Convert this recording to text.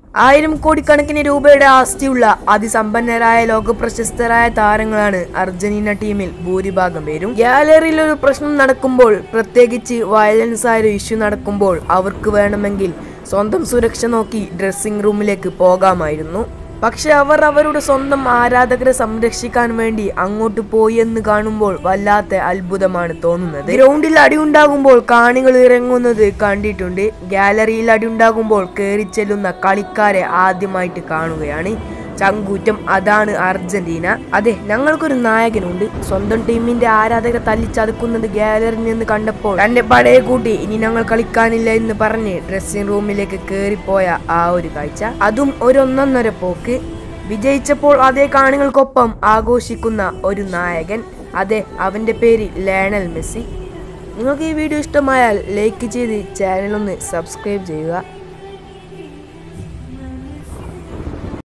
ആയിരം കോടിക്കണക്കിന് രൂപയുടെ ആസ്തിയുള്ള അതിസമ്പന്നരായ ലോകപ്രശസ്തരായ താരങ്ങളാണ് അർജന്റീന ടീമിൽ ഭൂരിഭാഗം പേരും ഗാലറിയിൽ ഒരു പ്രശ്നം നടക്കുമ്പോൾ പ്രത്യേകിച്ച് വയലൻസ് ആയ ഒരു ഇഷ്യൂ നടക്കുമ്പോൾ അവർക്ക് വേണമെങ്കിൽ സ്വന്തം സുരക്ഷ നോക്കി ഡ്രസ്സിംഗ് റൂമിലേക്ക് പോകാമായിരുന്നു പക്ഷെ അവർ അവരുടെ സ്വന്തം ആരാധകരെ സംരക്ഷിക്കാൻ വേണ്ടി അങ്ങോട്ട് പോയി എന്ന് കാണുമ്പോൾ വല്ലാത്ത അത്ഭുതമാണ് തോന്നുന്നത് ഗ്രൗണ്ടിൽ അടിയുണ്ടാകുമ്പോൾ കാണികൾ ഇറങ്ങുന്നത് കണ്ടിട്ടുണ്ട് ഗാലറിയിൽ അടിയുണ്ടാകുമ്പോൾ കയറി ചെല്ലുന്ന കളിക്കാരെ ആദ്യമായിട്ട് കാണുകയാണ് ചങ്കൂറ്റം അതാണ് അർജന്റീന അതെ ഞങ്ങൾക്കൊരു നായകനുണ്ട് സ്വന്തം ടീമിന്റെ ആരാധകരെ തല്ലിച്ചതുക്കുന്നത് ഗാലറിയിൽ നിന്ന് കണ്ടപ്പോൾ തന്റെ പടയെ കൂട്ടി ഇനി ഞങ്ങൾ കളിക്കാനില്ല എന്ന് പറഞ്ഞ് ഡ്രസ്സിംഗ് റൂമിലേക്ക് കയറിപ്പോയ ആ ഒരു കാഴ്ച അതും ഒരു ഒന്നൊന്നര പോക്ക് വിജയിച്ചപ്പോൾ അതേ കാണികൾക്കൊപ്പം ആഘോഷിക്കുന്ന ഒരു നായകൻ അതെ അവന്റെ പേര് ലേണൽ മെസ്സി നിങ്ങൾക്ക് ഈ വീഡിയോ ഇഷ്ടമായാൽ ലൈക്ക് ചെയ്ത് ചാനൽ ഒന്ന് സബ്സ്ക്രൈബ് ചെയ്യുക